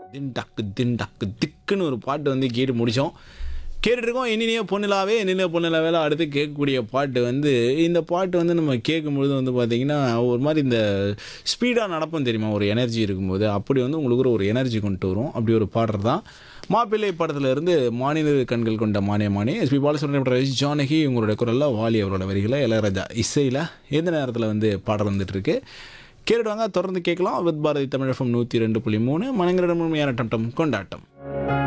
தின் டக்கு தின் டக்கு திக்குன்னு ஒரு பாட்டு வந்து கேட்டு முடித்தோம் கேட்டுட்ருக்கோம் என்னினியோ பொண்ணுலாவே என்னினியோ பொண்ணுலாவே அடுத்து கேட்கக்கூடிய பாட்டு வந்து இந்த பாட்டு வந்து நம்ம கேட்கும்பொழுது வந்து பார்த்திங்கன்னா ஒரு மாதிரி இந்த ஸ்பீடாக நடப்போம் தெரியுமா ஒரு எனர்ஜி இருக்கும்போது அப்படி வந்து உங்களுக்கு ஒரு எனர்ஜி கொண்டு வரும் அப்படி ஒரு பாடுறது தான் மாப்பிள்ளை படத்துல இருந்து மாநில கண்கள் கொண்ட மானிய மானி எஸ்பி பாலசுப்ரமணியம் ரவி ஜானகி உங்களுடைய குரலில் வாலி அவரோட வரிகளை இளையராஜா இசையில் எந்த நேரத்தில் வந்து பாடல் வந்துட்டு இருக்கு கேட்டுட்டு வாங்க தொடர்ந்து கேட்கலாம் வித் பாரதி தமிழ் எஃப்எம் நூற்றி ரெண்டு புள்ளி மூணு மனங்களிடம் உண்மையான டம் டம் கொண்டாட்டம்